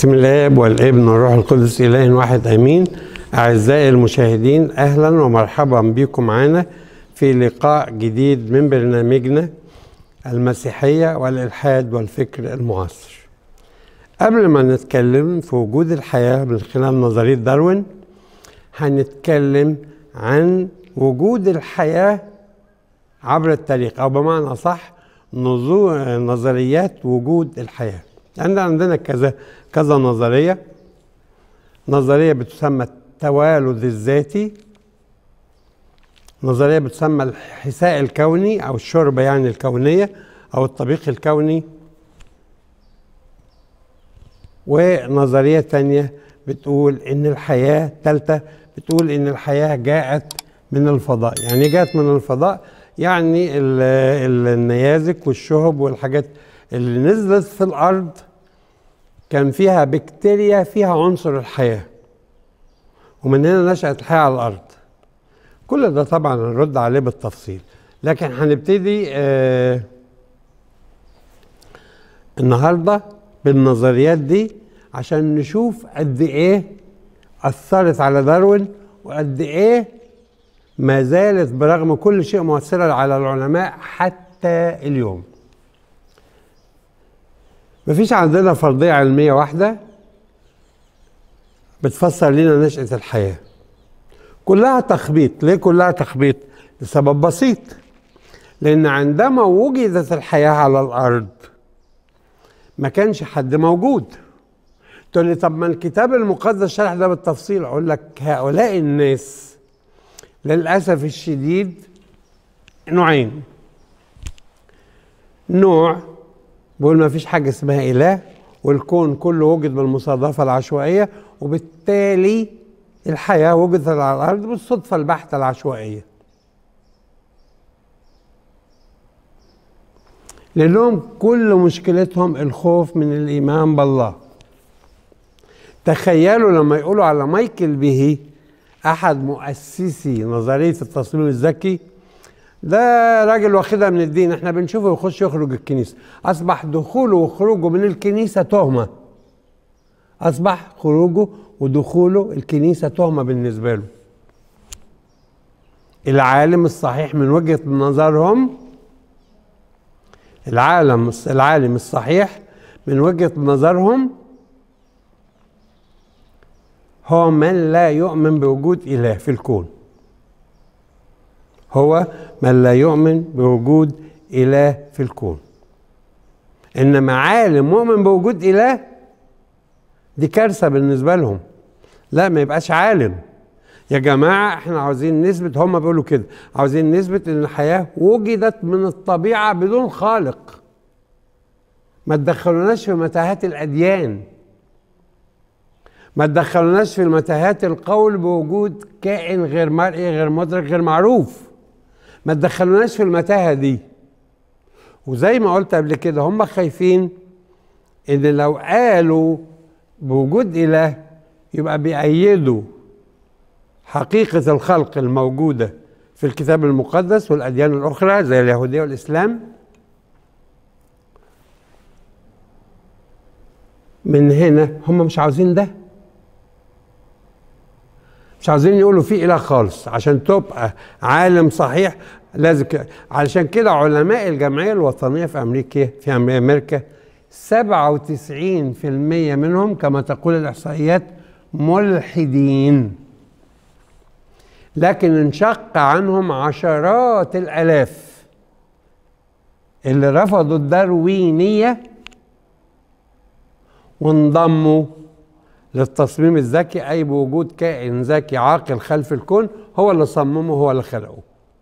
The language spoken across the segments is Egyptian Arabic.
بسم الله والابن والروح القدس اله واحد امين اعزائي المشاهدين اهلا ومرحبا بكم معنا في لقاء جديد من برنامجنا المسيحيه والالحاد والفكر المعاصر قبل ما نتكلم في وجود الحياه من خلال نظريه داروين هنتكلم عن وجود الحياه عبر التاريخ او بمعنى اصح نظريات وجود الحياه عندنا عندنا كذا كذا نظريه نظريه بتسمى التوالد الذاتي نظريه بتسمى الحساء الكوني او الشوربه يعني الكونيه او الطبيخ الكوني ونظريه تانية بتقول ان الحياه ثالثه بتقول ان الحياه جاءت من الفضاء يعني جاءت من الفضاء يعني النيازك والشهب والحاجات اللي نزلت في الارض كان فيها بكتيريا فيها عنصر الحياه ومن هنا نشأت الحياه على الارض كل ده طبعا نرد عليه بالتفصيل لكن هنبتدي آه النهارده بالنظريات دي عشان نشوف قد ايه اثرت على داروين وقد ايه ما زالت برغم كل شيء مؤثره على العلماء حتى اليوم مفيش عندنا فرضية علمية واحدة بتفسر لنا نشأة الحياة كلها تخبيط ليه كلها تخبيط لسبب بسيط لأن عندما وجدت الحياة على الأرض ما كانش حد موجود تقول لي طب ما الكتاب المقدس شرح ده بالتفصيل أقول لك هؤلاء الناس للأسف الشديد نوعين نوع بيقول ما فيش حاجة اسمها إله والكون كله وجد بالمصادفة العشوائية وبالتالي الحياة وجدت على الأرض بالصدفة البحتة العشوائية لأنهم كل مشكلتهم الخوف من الإيمان بالله تخيلوا لما يقولوا على مايكل بيهي أحد مؤسسي نظرية التصميم الذكي ده راجل واخدها من الدين احنا بنشوفه يخش يخرج الكنيسه اصبح دخوله وخروجه من الكنيسه تهمه اصبح خروجه ودخوله الكنيسه تهمه بالنسبه له العالم الصحيح من وجهه نظرهم العالم العالم الصحيح من وجهه نظرهم هو من لا يؤمن بوجود اله في الكون هو من لا يؤمن بوجود إله في الكون إنما عالم مؤمن بوجود إله دي كارثة بالنسبة لهم لا ما يبقاش عالم يا جماعة احنا عاوزين نثبت هم بيقولوا كده عاوزين نثبت ان الحياة وجدت من الطبيعة بدون خالق ما تدخلوناش في متاهات الأديان ما تدخلوناش في متاهات القول بوجود كائن غير مرئي غير مدرك غير معروف ما تدخلوناش في المتاهه دي وزي ما قلت قبل كده هم خايفين ان لو قالوا بوجود اله يبقى بيأيدوا حقيقة الخلق الموجودة في الكتاب المقدس والأديان الأخرى زي اليهودية والإسلام من هنا هم مش عاوزين ده مش عاوزين يقولوا في اله خالص عشان تبقى عالم صحيح لازم علشان كده علماء الجمعيه الوطنيه في امريكا في امريكا 97% منهم كما تقول الاحصائيات ملحدين لكن انشق عنهم عشرات الالاف اللي رفضوا الداروينيه وانضموا للتصميم الذكي أي بوجود كائن ذكي عاقل خلف الكون هو اللي صممه هو اللي خلقه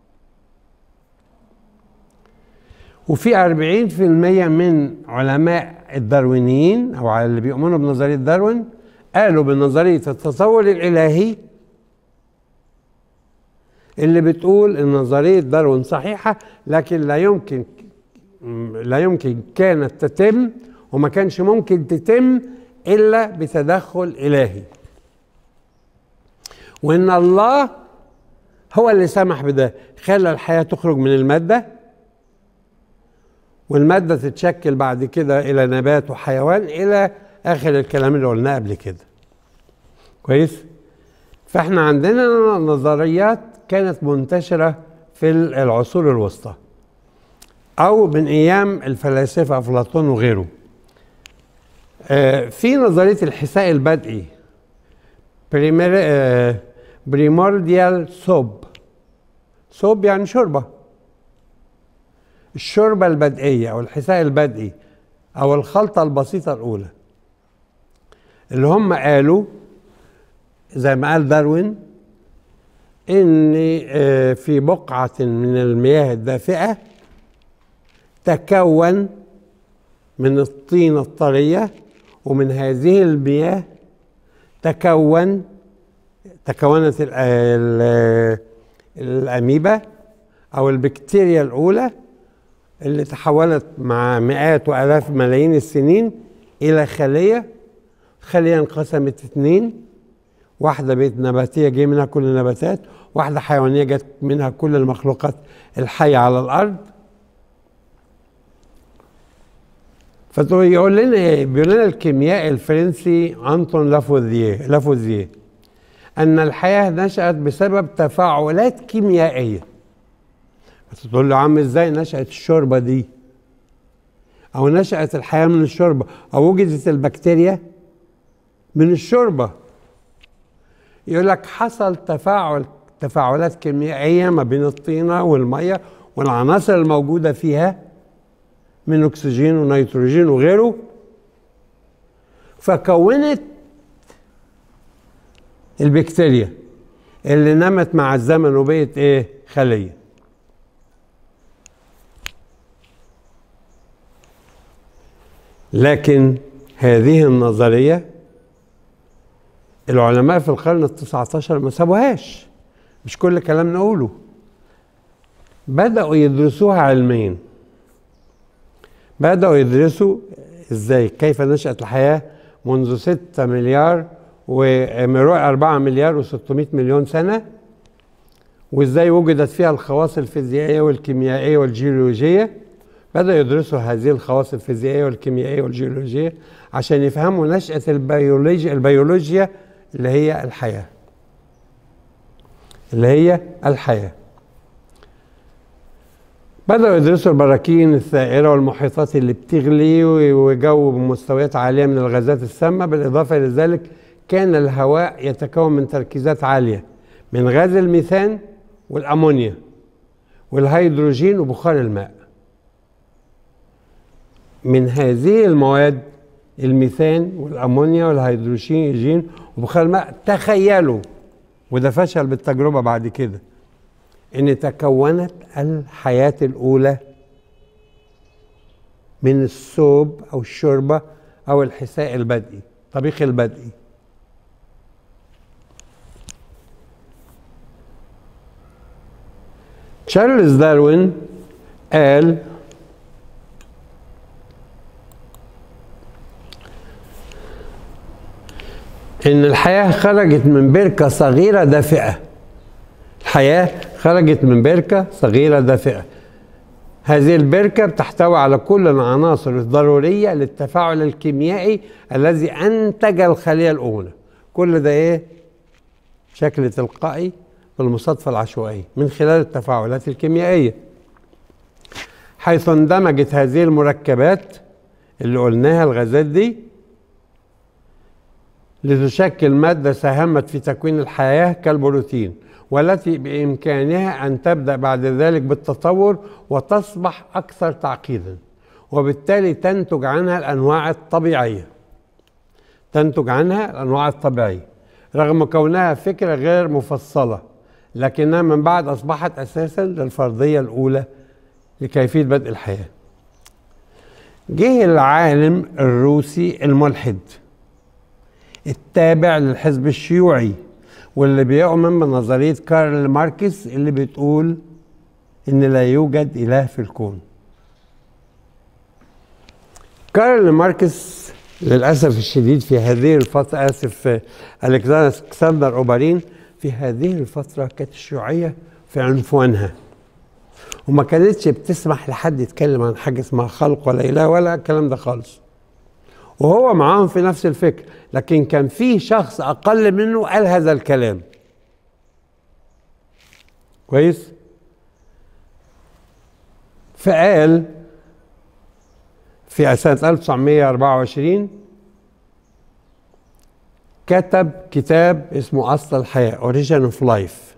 وفي 40% من علماء الداروينيين أو اللي بيؤمنوا بنظرية داروين قالوا بنظرية التصور الإلهي اللي بتقول ان نظرية داروين صحيحة لكن لا يمكن لا يمكن كانت تتم وما كانش ممكن تتم الا بتدخل الهي وان الله هو اللي سمح بده خلى الحياه تخرج من الماده والماده تتشكل بعد كده الى نبات وحيوان الى اخر الكلام اللي قلناه قبل كده كويس فاحنا عندنا نظريات كانت منتشره في العصور الوسطى او من ايام الفلاسفه افلاطون وغيره آه، في نظريه الحساء البدئي بريمورديال صوب صوب يعني شوربه الشوربه البدئيه او الحساء البدئي او الخلطه البسيطه الاولى اللي هم قالوا زي ما قال داروين ان آه، في بقعه من المياه الدافئه تكون من الطينه الطريه ومن هذه المياه تكون تكونت ال ال الاميبا او البكتيريا الاولى اللي تحولت مع مئات والاف ملايين السنين الى خليه خليه انقسمت اثنين واحده بقت نباتيه جه منها كل النباتات واحده حيوانيه جت منها كل المخلوقات الحيه على الارض فيقول لنا ايه؟ بيقول لنا الكيميائي الفرنسي انطون لافوزيه لافوزيه ان الحياه نشات بسبب تفاعلات كيميائيه بس تقول له عم ازاي نشات الشوربه دي او نشات الحياه من الشوربه او وجدت البكتيريا من الشوربه يقول لك حصل تفاعل تفاعلات كيميائيه ما بين الطينه والميه والعناصر الموجوده فيها من اكسجين ونيتروجين وغيره فكونت البكتيريا اللي نمت مع الزمن وبقت ايه خليه لكن هذه النظريه العلماء في القرن التسعة عشر ما سابوهاش مش كل كلام نقوله بدأوا يدرسوها علميا بدأوا يدرسوا ازاي كيف نشأت الحياة منذ 6 مليار و 4 مليار و600 مليون سنة وازاي وجدت فيها الخواص الفيزيائية والكيميائية والجيولوجية بدأوا يدرسوا هذه الخواص الفيزيائية والكيميائية والجيولوجية عشان يفهموا نشأة البيولوجيا البيولوجيا اللي هي الحياة اللي هي الحياه بدأوا يدرسوا البراكين الثائرة والمحيطات اللي بتغلي وجو بمستويات عالية من الغازات السامة بالإضافة إلى ذلك كان الهواء يتكون من تركيزات عالية من غاز الميثان والأمونيا والهيدروجين وبخار الماء من هذه المواد الميثان والأمونيا والهيدروجين وبخار الماء تخيلوا وده فشل بالتجربة بعد كده ان تكونت الحياه الاولى من الثوب او الشوربه او الحساء البدئي طبيخ البدئي تشارلز داروين قال ان الحياه خرجت من بركه صغيره دافئه الحياه خرجت من بركة صغيرة دافئة هذه البركة بتحتوي على كل العناصر الضرورية للتفاعل الكيميائي الذي أنتج الخلية الأولى كل ده إيه؟ بشكل تلقائي بالمصادفة العشوائية من خلال التفاعلات الكيميائية حيث اندمجت هذه المركبات اللي قلناها الغازات دي لتشكل مادة ساهمت في تكوين الحياة كالبروتين والتي بإمكانها أن تبدأ بعد ذلك بالتطور وتصبح أكثر تعقيدا وبالتالي تنتج عنها الأنواع الطبيعية تنتج عنها الأنواع الطبيعية رغم كونها فكرة غير مفصلة لكنها من بعد أصبحت أساسا للفرضية الأولى لكيفية بدء الحياة جه العالم الروسي الملحد التابع للحزب الشيوعي واللي بيؤمن بنظرية كارل ماركس اللي بتقول إن لا يوجد إله في الكون كارل ماركس للأسف الشديد في هذه الفترة آسف ألكسندر أوبارين في هذه الفترة كانت الشيوعية في عنفوانها وما كانتش بتسمح لحد يتكلم عن حاجة اسمها خلق ولا إله ولا الكلام ده خالص وهو معاهم في نفس الفكر لكن كان في شخص اقل منه قال هذا الكلام كويس فقال في سنة 1924 كتب كتاب اسمه أصل الحياة Origin of Life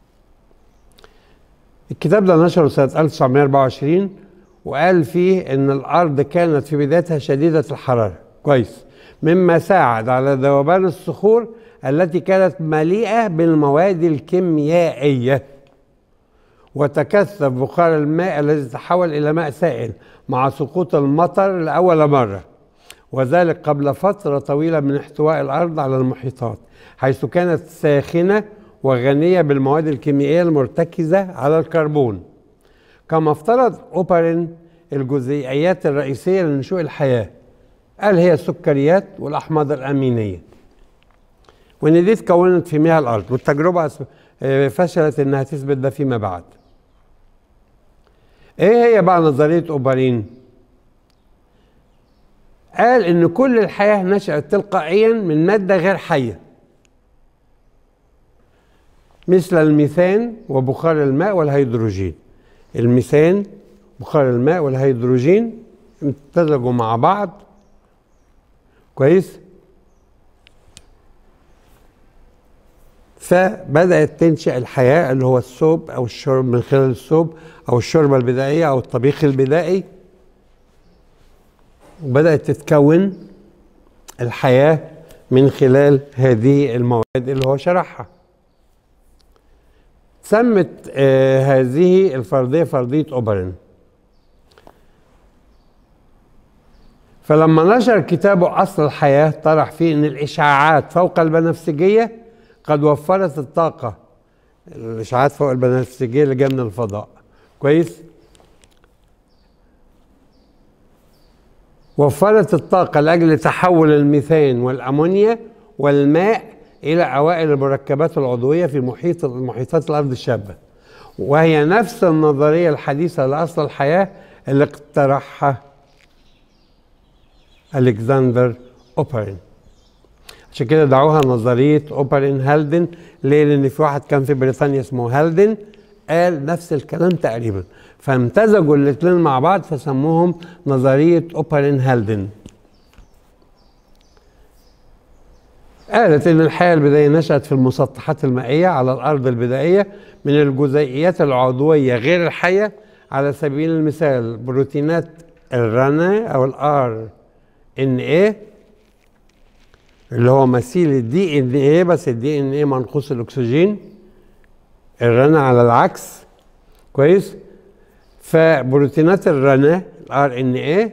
الكتاب ده نشره سنة 1924 وقال فيه إن الأرض كانت في بدايتها شديدة الحرارة كويس مما ساعد على ذوبان الصخور التي كانت مليئة بالمواد الكيميائية وتكثف بخار الماء الذي تحول إلى ماء سائل مع سقوط المطر لأول مرة وذلك قبل فترة طويلة من احتواء الأرض على المحيطات حيث كانت ساخنة وغنية بالمواد الكيميائية المرتكزة على الكربون كما افترض أوبرين الجزيئيات الرئيسية لنشوء الحياة قال هي السكريات والأحماض الأمينية وإن دي اتكونت في مياه الأرض والتجربة فشلت إنها تثبت ده فيما بعد ايه هي بقى نظريه اوبرين قال ان كل الحياه نشات تلقائيا من ماده غير حيه مثل الميثان وبخار الماء والهيدروجين الميثان بخار الماء والهيدروجين امتزجوا مع بعض كويس فبدأت تنشأ الحياة اللي هو الثوب أو الشرب من خلال الثوب أو الشوربة البدائية أو الطبيخ البدائي وبدأت تتكون الحياة من خلال هذه المواد اللي هو شرحها سمت آه هذه الفرضية فرضية أوبرين فلما نشر كتابه أصل الحياة طرح فيه أن الإشعاعات فوق البنفسجية قد وفرت الطاقة الإشعاعات فوق البنفسجية اللي جاية من الفضاء كويس وفرت الطاقة لأجل تحول الميثان والأمونيا والماء إلى أوائل المركبات العضوية في محيط محيطات الأرض الشابة وهي نفس النظرية الحديثة لأصل الحياة اللي اقترحها ألكسندر أوبرين عشان كده دعوها نظرية أوبرين هالدن ليه؟ لأن في واحد كان في بريطانيا اسمه هالدن قال نفس الكلام تقريبا فامتزجوا الاثنين مع بعض فسموهم نظرية أوبرين هالدن قالت إن الحياة البدائية نشأت في المسطحات المائية على الأرض البدائية من الجزيئيات العضوية غير الحية على سبيل المثال بروتينات الرنا أو الار ان ايه اللي هو مثيل الدي ان ايه بس الدي ان ايه منقوص الاكسجين الرنا على العكس كويس فبروتينات الرنا الار ان ايه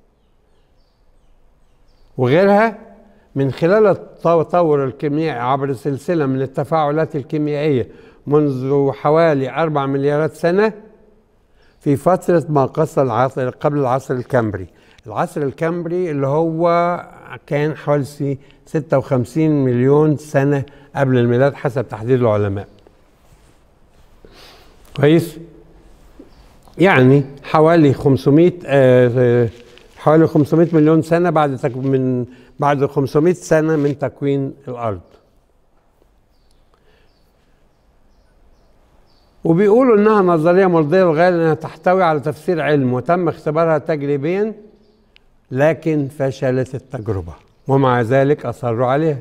وغيرها من خلال التطور الكيميائي عبر سلسله من التفاعلات الكيميائيه منذ حوالي أربع مليارات سنة في فترة ما قصر العصر قبل العصر الكامبري العصر الكامبري اللي هو كان حوالي 56 مليون سنة قبل الميلاد حسب تحديد العلماء كويس يعني حوالي 500 آه حوالي 500 مليون سنة بعد تك من بعد 500 سنة من تكوين الأرض وبيقولوا انها نظريه مرضيه للغايه لانها تحتوي على تفسير علم وتم اختبارها تجريبيا لكن فشلت التجربه ومع ذلك اصروا عليها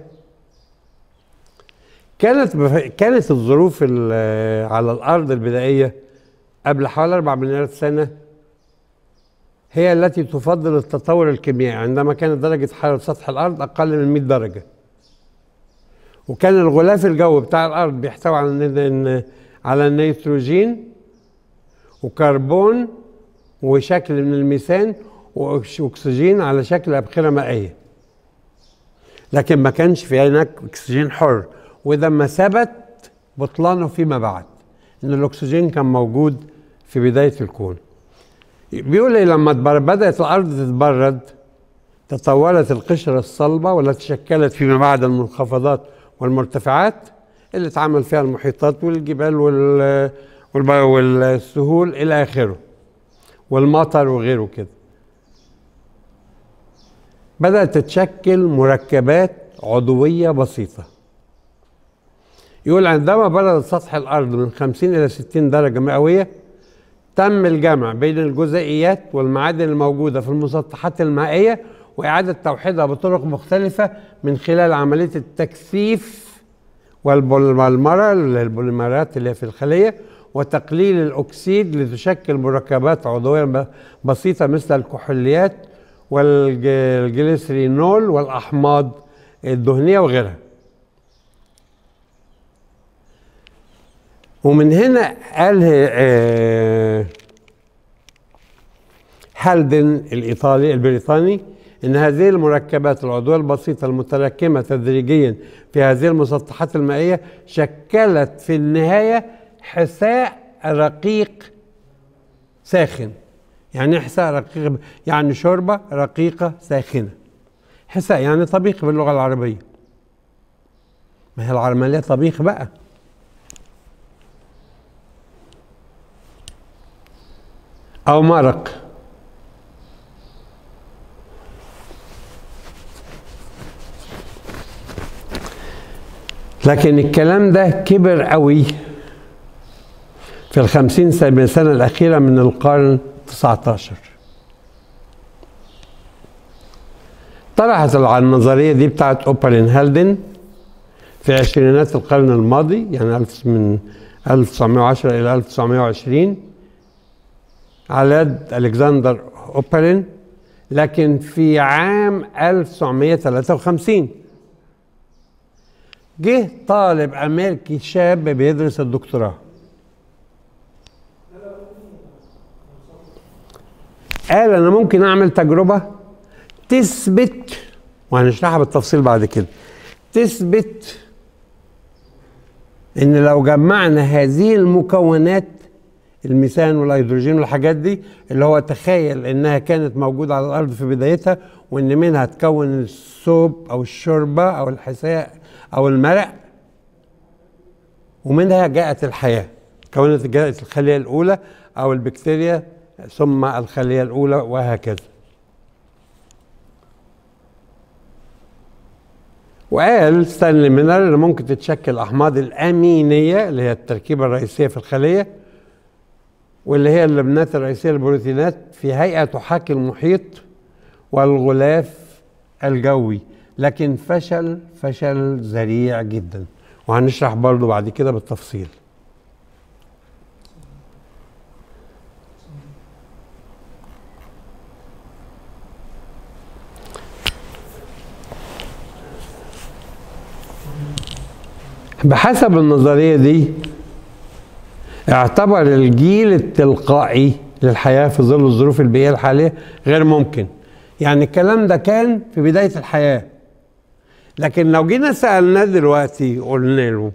كانت بف... كانت الظروف على الارض البدائيه قبل حوالي 4 مليارات سنه هي التي تفضل التطور الكيميائي عندما كانت درجه حراره سطح الارض اقل من 100 درجه وكان الغلاف الجوي بتاع الارض بيحتوي على على النيتروجين وكربون وشكل من الميثان واكسجين على شكل ابخره مائيه لكن ما كانش في هناك اكسجين حر وده ما ثبت بطلانه فيما بعد ان الاكسجين كان موجود في بدايه الكون بيقول لي لما بدات الارض تتبرد تطورت القشره الصلبه والتي شكلت فيما بعد المنخفضات والمرتفعات اللي اتعمل فيها المحيطات والجبال وال والسهول الى اخره والمطر وغيره كده بدأت تتشكل مركبات عضوية بسيطة يقول عندما بردت سطح الأرض من 50 إلى 60 درجة مئوية تم الجمع بين الجزيئيات والمعادن الموجودة في المسطحات المائية وإعادة توحيدها بطرق مختلفة من خلال عملية التكثيف والبوليمرة البوليمرات اللي في الخلية وتقليل الأكسيد لتشكل مركبات عضوية بسيطة مثل الكحوليات والجليسرينول والأحماض الدهنية وغيرها ومن هنا قال آه، هالدن الإيطالي البريطاني إن هذه المركبات العضوية البسيطة المتراكمة تدريجيا في هذه المسطحات المائية شكلت في النهاية حساء رقيق ساخن يعني حساء رقيق يعني شوربة رقيقة ساخنة حساء يعني طبيخ باللغة العربية ما هي العملية طبيخ بقى أو مرق لكن الكلام ده كبر قوي في الخمسين سنة الأخيرة من القرن 19 طرحت النظرية دي بتاعت أوبرين هالدن في عشرينات القرن الماضي يعني من 1910 إلى 1920 على يد ألكسندر أوبرين لكن في عام 1953 جه طالب أمريكي شاب بيدرس الدكتوراه قال أنا ممكن أعمل تجربة تثبت وهنشرحها بالتفصيل بعد كده تثبت ان لو جمعنا هذه المكونات الميثان والهيدروجين والحاجات دي اللي هو تخيل انها كانت موجوده على الارض في بدايتها وان منها تكون الثوب او الشوربه او الحساء او المرق ومنها جاءت الحياه كونت جاءت الخليه الاولى او البكتيريا ثم الخليه الاولى وهكذا وقال ستانلي مينر ان ممكن تتشكل الاحماض الامينيه اللي هي التركيبه الرئيسيه في الخليه واللي هي اللبنات الرئيسيه للبروتينات في هيئه تحاكي المحيط والغلاف الجوي لكن فشل فشل ذريع جدا وهنشرح برضو بعد كده بالتفصيل بحسب النظريه دي اعتبر الجيل التلقائي للحياه في ظل الظروف البيئيه الحاليه غير ممكن يعني الكلام ده كان في بدايه الحياه لكن لو جينا سالناه دلوقتي قلنا له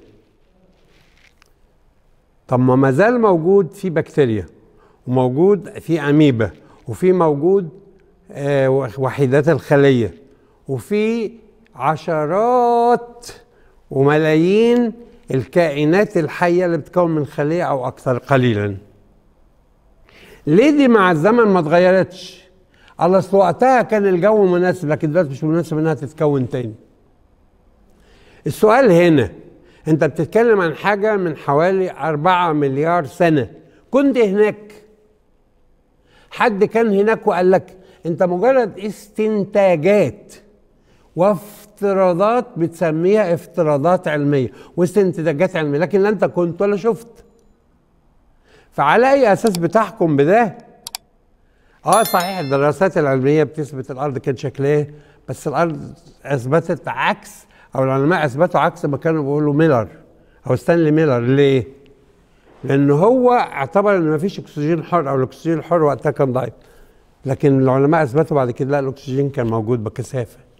طب ما ما زال موجود في بكتيريا وموجود في اميبا وفي موجود آه وحيدات الخليه وفي عشرات وملايين الكائنات الحية اللي بتكون من خلية أو أكثر قليلا ليه دي مع الزمن ما اتغيرتش الله أصل وقتها كان الجو مناسب لكن دلوقتي مش مناسب إنها تتكون تاني السؤال هنا أنت بتتكلم عن حاجة من حوالي أربعة مليار سنة كنت هناك حد كان هناك وقال لك أنت مجرد استنتاجات وافتراضات بتسميها افتراضات علميه واستنتاجات علميه لكن لا انت كنت ولا شفت فعلى اي اساس بتحكم بده اه صحيح الدراسات العلميه بتثبت الارض كان شكلها ايه بس الارض اثبتت عكس او العلماء اثبتوا عكس ما كانوا بيقولوا ميلر او ستانلي ميلر ليه؟ لان هو اعتبر ان ما فيش اكسجين حر او الاكسجين الحر وقتها كان ضعيف لكن العلماء اثبتوا بعد كده لا الاكسجين كان موجود بكثافه